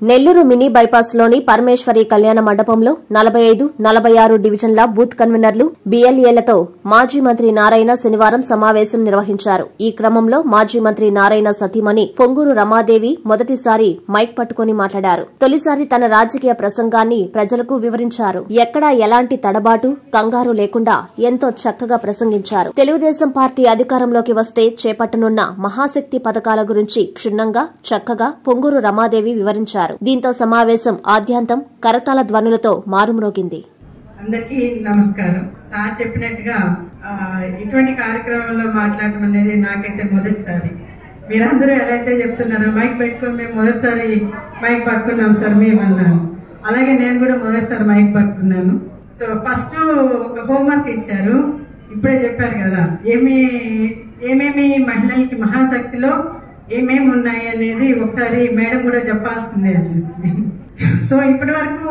Nellore mini bypass లోని పరమేశ్వరి కళ్యాణ మండపంలో నలభై ఐదు నలభై ఆరు డివిజన్ల బూత్ కన్వీనర్లు బీఎల్ఏలతో మాజీ మంత్రి నారాయణ శనివారం సమావేశం నిర్వహించారు ఈ క్రమంలో మాజీ మంత్రి నారాయణ సతీమణి పొంగూరు రమాదేవి మొదటిసారి మైక్ పట్టుకుని మాట్లాడారు తొలిసారి తన రాజకీయ ప్రసంగాన్ని ప్రజలకు వివరించారు ఎక్కడా ఎలాంటి తడబాటు కంగారు లేకుండా ఎంతో చక్కగా ప్రసంగించారు తెలుగుదేశం పార్టీ అధికారంలోకి వస్తే చేపట్టనున్న మహాశక్తి పథకాల గురించి క్షుణ్ణంగా చక్కగా పొంగూరు రమాదేవి వివరించారు దీంతో సమావేశం ఆద్యాంతం కరతాల ధ్వనులతో మారుమ్రోగింది అందరికీ నమస్కారం సార్ చెప్పినట్టుగా ఆ, ఇటువంటి కార్యక్రమంలో మాట్లాడటం అనేది నాకైతే మొదటిసారి మీరందరూ ఎలా అయితే చెప్తున్నారో మైక్ పెట్టుకొని మేము మొదటిసారి మైక్ పట్టుకున్నాం సార్ మేము అన్నాను అలాగే నేను కూడా మొదటిసారి మైక్ పట్టుకున్నాను సో ఫస్ట్ ఒక హోంవర్క్ ఇచ్చారు ఇప్పుడే చెప్పారు కదా ఏమి ఏమేమి మహిళలకి మహాశక్తిలో ఏమేమి ఉన్నాయి అనేది ఒకసారి మేడం కూడా చెప్పాల్సిందే అనిపిస్తుంది సో ఇప్పటి వరకు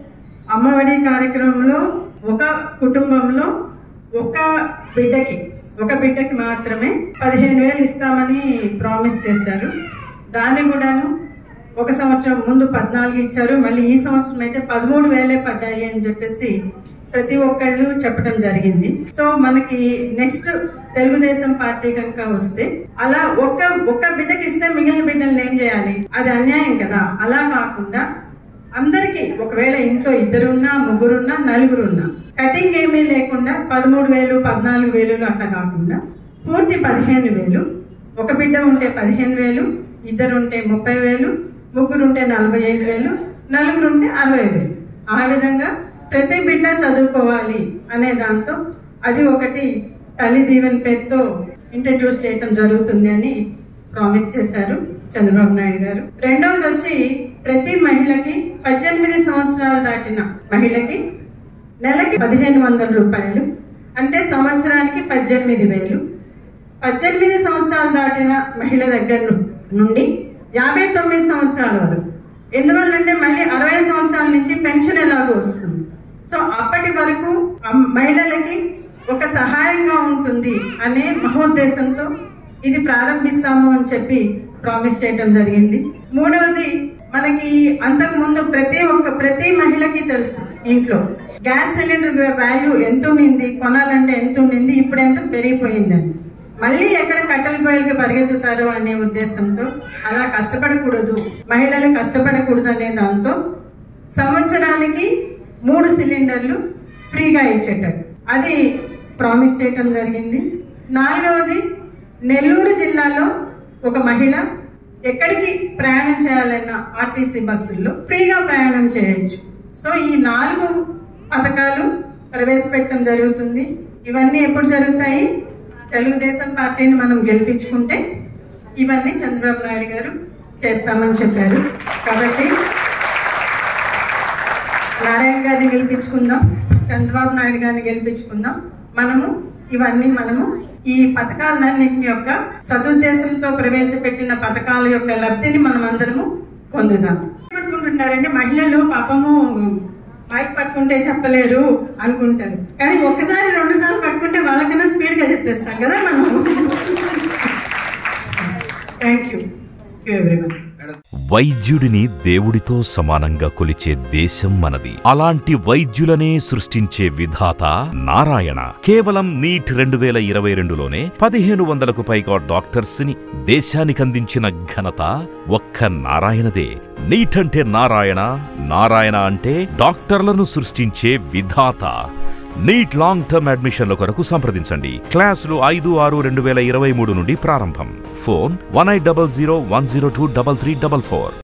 అమ్మఒడి కార్యక్రమంలో ఒక కుటుంబంలో ఒక బిడ్డకి ఒక బిడ్డకి మాత్రమే పదిహేను వేలు ఇస్తామని ప్రామిస్ చేశారు దాన్ని కూడాను ఒక సంవత్సరం ముందు పద్నాలుగు ఇచ్చారు మళ్ళీ ఈ సంవత్సరం అయితే పదమూడు వేలే పడ్డాయి అని చెప్పేసి ప్రతి ఒక్కళ్ళు చెప్పడం జరిగింది సో మనకి నెక్స్ట్ తెలుగుదేశం పార్టీ కనుక వస్తే అలా ఒక్క ఒక్క బిడ్డకి ఇస్తే మిగిలిన బిడ్డల్ని ఏం చేయాలి అది అన్యాయం కదా అలా కాకుండా అందరికి ఒకవేళ ఇంట్లో ఇద్దరున్నా ముగ్గురున్నా నలుగురున్నా కటింగ్ ఏమీ లేకుండా పదమూడు వేలు పద్నాలుగు వేలు అట్లా కాకుండా పూర్తి పదిహేను వేలు ఒక బిడ్డ ఉంటే పదిహేను వేలు ఇద్దరు ఉంటే ముప్పై వేలు ముగ్గురు ఉంటే నలభై ఐదు వేలు నలుగురు ఉంటే అరవై వేలు ఆ విధంగా ప్రతి బిడ్డ చదువుకోవాలి అనే దాంతో అది ఒకటి తల్లి దీవెన పేరుతో ఇంట్రడ్యూస్ చేయటం జరుగుతుంది అని ప్రామిస్ చేశారు చంద్రబాబు నాయుడు గారు రెండవది వచ్చి ప్రతి మహిళకి పద్దెనిమిది సంవత్సరాలు దాటిన మహిళకి నెలకి పదిహేను వందల రూపాయలు అంటే సంవత్సరానికి పద్దెనిమిది వేలు పద్దెనిమిది సంవత్సరాలు దాటిన మహిళ దగ్గర ను- నుండి యాభై తొమ్మిది సంవత్సరాల వరకు ఎందువల్లంటే మళ్ళీ అరవై సంవత్సరాల నుంచి పెన్షన్ ఎలాగో వస్తుంది సో అప్పటి వరకు ఆ మహిళలకి ఒక సహాయంగా ఉంటుంది అనే మహోద్దేశంతో ఇది ప్రారంభిస్తాము అని చెప్పి ప్రామిస్ చేయటం జరిగింది మూడవది మనకి అంతకు ముందు ప్రతి ఒక్క ప్రతి మహిళకి తెలుసు ఇంట్లో గ్యాస్ సిలిండర్ వాల్యూ ఎంత ఉండింది కొనాలంటే ఎంత ఉండింది ఇప్పుడు ఎంత పెరిగిపోయిందని మళ్ళీ ఎక్కడ కట్టెల పొయ్యలకి పరిగెత్తుతారు అనే ఉద్దేశంతో అలా కష్టపడకూడదు మహిళలు కష్టపడకూడదు అనే దాంతో సంవత్సరానికి మూడు సిలిండర్లు ఫ్రీగా ఇచ్చేటట్టు అది ప్రామిస్ చేయటం జరిగింది నాలుగవది నెల్లూరు జిల్లాలో ఒక మహిళ ఎక్కడికి ప్రయాణం చేయాలన్నా ఆర్టీసీ బస్సుల్లో ఫ్రీగా ప్రయాణం చేయొచ్చు సో ఈ నాలుగు పథకాలు ప్రవేశపెట్టడం జరుగుతుంది ఇవన్నీ ఎప్పుడు జరుగుతాయి తెలుగుదేశం పార్టీని మనం గెలిపించుకుంటే ఇవన్నీ చంద్రబాబు నాయుడు గారు చేస్తామని చెప్పారు కాబట్టి నారాయణ గారిని గెలిపించుకుందాం చంద్రబాబు నాయుడు గారిని గెలిపించుకుందాం మనము ఇవన్నీ మనము ఈ పథకాలన్నింటి యొక్క సదుద్దేశంతో ప్రవేశపెట్టిన పథకాల యొక్క లబ్ధిని మనం అందరము పొందుదాం ఏమనుకుంటున్నారంటే మహిళలు పాపము మైక్ పట్టుకుంటే చెప్పలేరు అనుకుంటారు కానీ ఒక్కసారి రెండు సార్లు పట్టుకుంటే వాళ్ళకన్నా స్పీడ్ గా చెప్పేస్తాం కదా మనం థ్యాంక్ యూ ఎవ్రీవన్ వైద్యుడిని దేవుడితో సమానంగా కొలిచే దేశం మనది అలాంటి వైద్యులనే సృష్టించే విధాత నారాయణ కేవలం నీట్ రెండు వేల ఇరవై రెండులోనే పదిహేను వందలకు పైగా డాక్టర్స్ ని దేశానికందించిన ఘనత ఒక్క నారాయణదే నీట్ అంటే నారాయణ నారాయణ అంటే డాక్టర్లను సృష్టించే విధాత నీట్ లాంగ్ టర్మ్ అడ్మిషన్ల కొరకు సంప్రదించండి క్లాసులు ఐదు ఆరు రెండు వేల ఇరవై మూడు నుండి ప్రారంభం phone one eight double zero one zero two double three double four